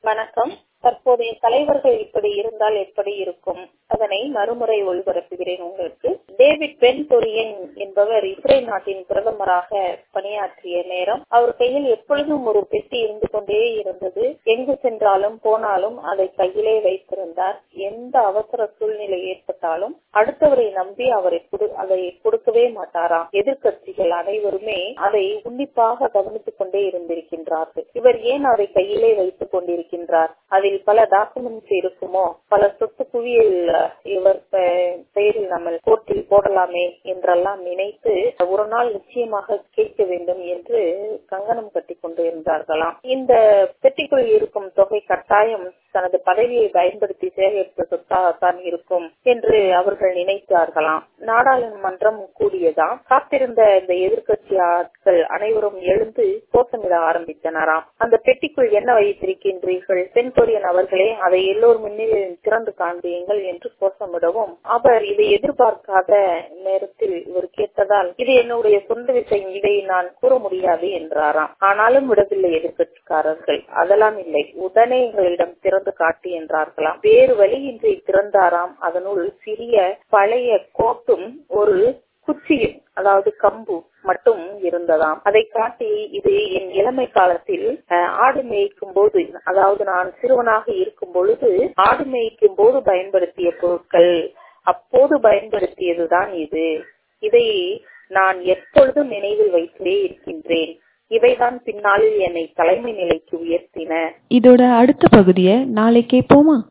வணக்கம் தற்போதைய தலைவர்கள் இப்படி இருந்தால் எப்படி இருக்கும் அதனை மறுமுறை ஒளிபரப்புகிறேன் உங்களுக்கு டேவிட் பென் கொரியன் என்பவர் இஸ்ரேல் நாட்டின் பிரதமராக பணியாற்றிய நேரம் அவர் கையில் எப்பொழுதும் ஒரு பெட்டி இருந்து கொண்டே இருந்தது எங்கு சென்றாலும் போனாலும் அதை கையிலே வைத்திருந்தார் எந்த அவசர சூழ்நிலை ஏற்பட்டாலும் அடுத்தவரை நம்பி அவரை அதை கொடுக்கவே மாட்டாராம் எதிர்கட்சிகள் அனைவருமே அதை உன்னிப்பாக கவனித்துக் கொண்டே இருந்திருக்கின்றார்கள் இவர் ஏன் அதை கையிலே வைத்துக் கொண்டிருக்கின்றார் அதில் பல டாக்குமெண்ட்ஸ் இருக்குமோ பல சொத்து குவியல் இவர் பெயரில் நம்ம கோர்ட்டில் போடலாமே என்றெல்லாம் நினைத்து ஒரு நாள் நிச்சயமாக கேட்க வேண்டும் என்று கங்கணம் கட்டி கொண்டு இருந்தார்களாம் இந்த பெட்டிக்குள் இருக்கும் தொகை கட்டாயம் தனது பதவியை பயன்படுத்தி சேகரித்த சொத்தாகத்தான் இருக்கும் என்று அவர்கள் நினைத்தார்களாம் நாடாளுமன்றம் கூடியதாம் காத்திருந்த இந்த எதிர்கட்சி ஆட்கள் அனைவரும் எழுந்து கோஷமிட ஆரம்பித்தனராம் அந்த பெட்டிக்குள் என்ன வைத்திருக்கின்றீர்கள் தென் கொரியன் அவர்களே அதை எல்லோர் முன்னிலையில் திறந்து காண்பியுங்கள் என்று கோஷமிடவும் அவர் இதை எதிர்பார்க்காத நேரத்தில் இவர் கேட்டதால் இது என்னுடைய சொந்த விஷயம் இதை நான் கூற முடியாது என்றாராம் ஆனாலும் விடவில்லை எதிர்கட்சிக்காரர்கள் அதெல்லாம் இல்லை உடனே எங்களிடம் திறந்து காட்டு என்றார்களாம் வேறு வழியின்றி திறந்தாராம் அதனுள் சிறிய பழைய கோட்டும் ஒரு குச்சியும் அதாவது கம்பு மட்டும் இருந்ததாம் அதை காட்டி இது என் இளமை காலத்தில் ஆடு மேய்க்கும் போது அதாவது நான் சிறுவனாக இருக்கும் பொழுது ஆடு மேய்க்கும் போது பயன்படுத்திய பொருட்கள் அப்போது பயன்படுத்தியதுதான் இது இதை நான் எப்பொழுதும் நினைவில் வைத்தே இருக்கின்றேன் இவைதான் பின்னாளில் என்னை தலைமை நிலைக்கு உயர்த்தின இதோட அடுத்த பகுதியை நாளை கேட்போமா